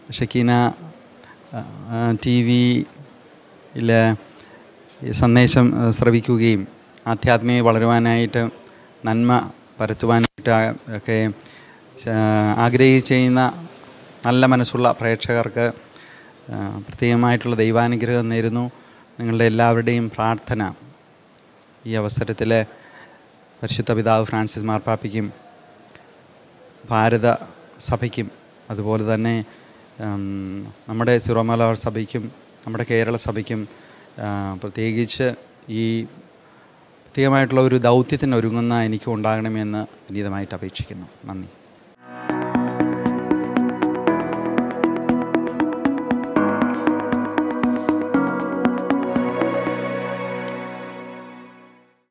Shekinah T വിയിൽ സന്ദേശം ആ, ശ്രവിക്കുകയും ആധ്യാത്മിക വളരുവാനായിട്ട് നന്മ പരത്തുവാനായിട്ട് ആ- ഒക്കെ ശ- ആഗ്രഹിച്ച് ചെയ്യുന്ന നല്ല മനസ്സുള്ള പ്രേക്ഷകർക്ക് ആ, പ്രത്യേകമായിട്ടുള്ള ദൈവാനുഗ്രഹം നേരുന്നു നിങ്ങളുടെ എല്ലാവരുടെയും പ്രാർത്ഥന ഈ അവസരത്തിൽ പരിശുദ്ധ പിതാവ് ഫ്രാൻസിസ് മാർപ്പാപ്പയ്ക്കും ഭാരത സഭയ്ക്കും അതുപോലെ തന്നെ ഉം, നമ്മുടെ സിറോ മലബാർ സഭയ്ക്കും നമ്മുടെ കേരള സഭയ്ക്കും ആ, പ്രത്യേകിച്ച് ഈ പ്രത്യേകമായിട്ടുള്ള ഒരു ദൗത്യത്തിന് ഒരുങ്ങുന്ന എനിക്ക് ഉണ്ടാകണമെന്ന് വിനീതമായിട്ട് അപേക്ഷിക്കുന്നു നന്ദി